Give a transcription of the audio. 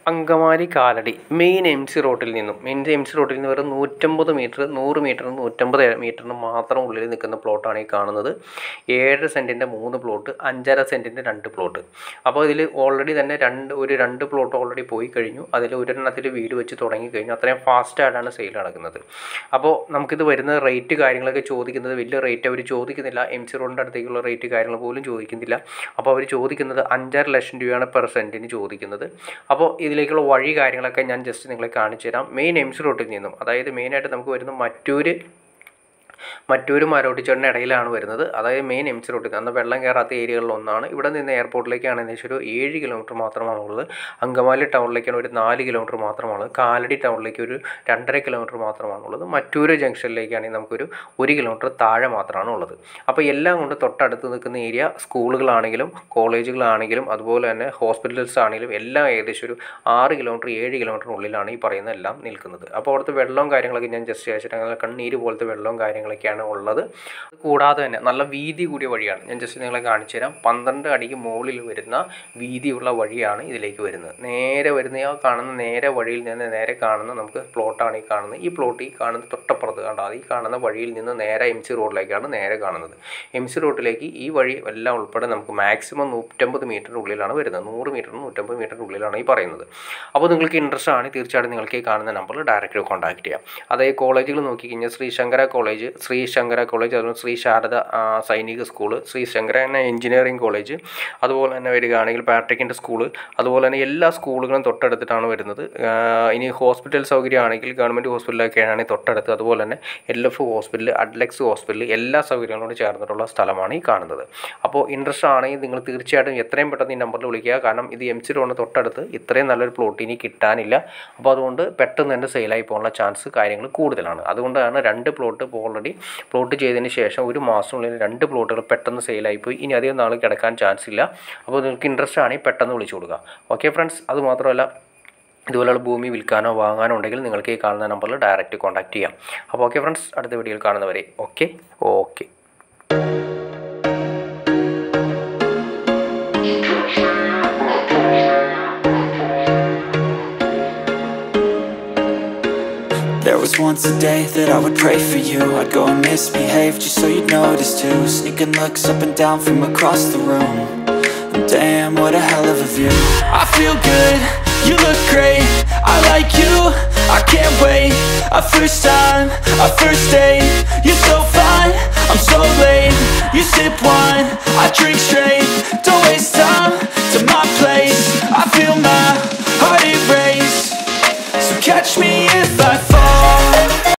Angamaly Kalady main M C റോഡിൽ നിന്നും main M C റോഡിൽ നിന്ന് വെറും നൂറ്റമ്പത് മീറ്റർ നൂറ് മീറ്ററിന് നൂറ്റമ്പത് മീറ്ററിന് മാത്രം ഉള്ളിൽ നിൽക്കുന്ന പ്ലോട്ടാണ് ഈ കാണുന്നത് ഏഴ് സെൻറ്റിൻ്റെ മൂന്ന് പ്ലോട്ട് അഞ്ചര സെൻറ്റിൻ്റെ രണ്ട് പ്ലോട്ട് അപ്പോൾ ഇതിൽ ഓൾറെഡി തന്നെ രണ്ട് ഒരു രണ്ട് പ്ലോട്ട് ഓൾറെഡി പോയി കഴിഞ്ഞു അതിൽ ഒരെണ്ണത്തിൽ വീട് വെച്ച് തുടങ്ങി കഴിഞ്ഞു അത്രയും ഫാസ്റ്റായിട്ടാണ് സെയിൽ നടക്കുന്നത് അപ്പോൾ നമുക്കിത് വരുന്ന റേറ്റ് കാര്യങ്ങളൊക്കെ ചോദിക്കുന്നത് വലിയ റേറ്റ് അവർ ചോദിക്കുന്നില്ല എം സി റോഡിൻ്റെ അടുത്തേക്കുള്ള റേറ്റ് കാര്യങ്ങൾ പോലും ചോദിക്കുന്നില്ല അപ്പോൾ അവർ ചോദിക്കുന്നത് അഞ്ചര ലക്ഷം രൂപയാണ് പെർ സെൻറ്റിന് ചോദിക്കുന്നത് അപ്പോൾ ഇതിലേക്കുള്ള വഴി കാര്യങ്ങളൊക്കെ ഞാൻ ജസ്റ്റ് നിങ്ങളെ കാണിച്ചു തരാം മെയിൻ എം സി റോഡിൽ നിന്നും അതായത് മെയിനായിട്ട് നമുക്ക് വരുന്ന മറ്റൊരു മറ്റൊരു മരോട്ടിച്ചേടിൻ്റെ ഇടയിലാണ് വരുന്നത് അതായത് മെയിൻ എം സി റോഡിൽ അന്ന് വെള്ളം കയറാത്ത ഏരിയകളിൽ ഒന്നാണ് ഇവിടെ നിന്ന് എയർപോർട്ടിലേക്കാണ് ഏകദേശം ഒരു ഏഴ് കിലോമീറ്റർ മാത്രമാണ് ഉള്ളത് അങ്കമാലി ടൗണിലേക്കാണ് ഒരു നാല് കിലോമീറ്റർ മാത്രമാണ് കാലടി ടൗണിലേക്ക് ഒരു രണ്ടര കിലോമീറ്റർ മാത്രമാണുള്ളത് മറ്റൊരു ജംഗ്ഷനിലേക്കാണെങ്കിൽ നമുക്കൊരു ഒരു കിലോമീറ്റർ താഴെ മാത്രമാണ് ഉള്ളത് അപ്പോൾ എല്ലാം കൊണ്ട് തൊട്ടടുത്ത് നിൽക്കുന്ന ഏരിയ സ്കൂളുകളാണെങ്കിലും കോളേജുകളാണെങ്കിലും അതുപോലെ തന്നെ ഹോസ്പിറ്റൽസ് ആണെങ്കിലും എല്ലാം ഏകദേശം ഒരു ആറ് കിലോമീറ്റർ ഏഴ് കിലോമീറ്ററിനുള്ളിലാണ് ഈ പറയുന്ന എല്ലാം നിൽക്കുന്നത് അപ്പോൾ അവിടുത്തെ വെള്ളവും കാര്യങ്ങളൊക്കെ ഞാൻ ജസ്റ്റ് അയച്ചിട്ട് അങ്ങനെ കണ്ണീര് പോലത്തെ വെള്ളവും കാര്യങ്ങളൊക്കെയാണ് ഉള്ളത് കൂടാതെ തന്നെ നല്ല വീതി കൂടിയ വഴിയാണ് ഞാൻ ജസ്റ്റ് നിങ്ങളെ കാണിച്ചു തരാം പന്ത്രണ്ട് അടിക്ക് മുകളിൽ വരുന്ന വീതിയുള്ള വഴിയാണ് ഇതിലേക്ക് വരുന്നത് നേരെ വരുന്ന ആ കാണുന്ന നേരെ വഴിയിൽ നിന്ന് നേരെ കാണുന്ന നമുക്ക് പ്ലോട്ടാണ് ഈ കാണുന്നത് ഈ പ്ലോട്ട് ഈ കാണുന്ന തൊട്ടപ്പുറത്ത് കണ്ടോ അത് ഈ കാണുന്ന വഴിയിൽ നിന്ന് നേരെ എം സി റോഡിലേക്കാണ് നേരെ കാണുന്നത് എം സി റോഡിലേക്ക് ഈ വഴി എല്ലാം ഉൾപ്പെടെ നമുക്ക് മാക്സിമം നൂറ്റമ്പത് മീറ്ററിന് ഉള്ളിലാണ് വരുന്നത് നൂറ് മീറ്ററിന് നൂറ്റമ്പത് മീറ്ററിന് ഉള്ളിലാണ് ഈ പറയുന്നത് അപ്പോൾ നിങ്ങൾക്ക് ഇൻട്രസ്റ്റ് ആണ് തീർച്ചയായിട്ടും നിങ്ങൾക്ക് ഈ കാണുന്ന നമ്പറിൽ ഡയറക്റ്റ് കോൺടാക്ട് ചെയ്യാം അതായത് കോളേജുകൾ നോക്കിക്കഴിഞ്ഞാൽ ശ്രീ ശങ്കര കോളേജ് ശ്രീ ശങ്കര കോളേജ് അതുപോലെ ശ്രീ ശാരദ ആ, സൈനിക സ്കൂള് ശ്രീ ശങ്കര എന്ന എഞ്ചിനീയറിംഗ് കോളേജ് അതുപോലെ തന്നെ വരികയാണെങ്കിൽ പാട്രിക്കിൻ്റെ സ്കൂള് അതുപോലെ തന്നെ എല്ലാ സ്കൂളുകളും തൊട്ടടുത്തിട്ടാണ് വരുന്നത് ആ, ഇനി ഹോസ്പിറ്റൽ സൗകര്യമാണെങ്കിൽ ഗവൺമെൻറ് ഹോസ്പിറ്റലൊക്കെ ആണെങ്കിൽ തൊട്ടടുത്ത് അതുപോലെ തന്നെ L F hospital Adlux hospital എല്ലാ സൗകര്യങ്ങളോട് ചേർന്നിട്ടുള്ള സ്ഥലമാണ് ഈ കാണുന്നത് അപ്പോൾ ഇൻട്രസ്റ്റ് ആണെങ്കിൽ നിങ്ങൾ തീർച്ചയായിട്ടും എത്രയും പെട്ടെന്ന് ഈ നമ്പറിൽ വിളിക്കുക കാരണം ഇത് എം സി റോഡിന് തൊട്ടടുത്ത് ഇത്രയും നല്ലൊരു പ്ലോട്ട് ഇനി കിട്ടാനില്ല അപ്പോൾ അതുകൊണ്ട് പെട്ടെന്ന് തന്നെ സെയിലായി പോകാനുള്ള ചാൻസ് കാര്യങ്ങൾ കൂടുതലാണ് അതുകൊണ്ടാണ് രണ്ട് പ്ലോട്ട് ഇപ്പോൾ ഓൾറെഡി പ്ലോട്ട് ചെയ്തതിന് ശേഷം ഒരു മാസത്തിനുള്ളിൽ രണ്ട് പ്ലോട്ടുകൾ പെട്ടെന്ന് സെയിലായി പോയി ഇനി അധികം നാൾ കിടക്കാൻ ചാൻസ് ഇല്ല അപ്പോൾ നിങ്ങൾക്ക് ഇൻട്രസ്റ്റ് ആണെങ്കിൽ പെട്ടെന്ന് വിളിച്ചു കൊടുക്കുക ഓക്കെ ഫ്രണ്ട്സ് അത് മാത്രമല്ല ഇതുപോലെയുള്ള ഭൂമി വിൽക്കാനോ വാങ്ങാനോ ഉണ്ടെങ്കിൽ നിങ്ങൾക്ക് ഈ കാണുന്ന നമ്പറിൽ ഡയറക്റ്റ് കോൺടാക്ട് ചെയ്യാം അപ്പോൾ ഓക്കെ ഫ്രണ്ട്സ് അടുത്ത വീഡിയോയിൽ കാണുന്നവരെ okay okay There was once a day that I would pray for you I'd go and misbehave just so you'd notice too Sneaking looks up and down from across the room And Damn, what a hell of a view I feel good, you look great I like you, I can't wait A first time, a first date You're so fine, I'm so late You sip wine, I drink straight Don't waste time to my place I feel my heart erase so catch me if I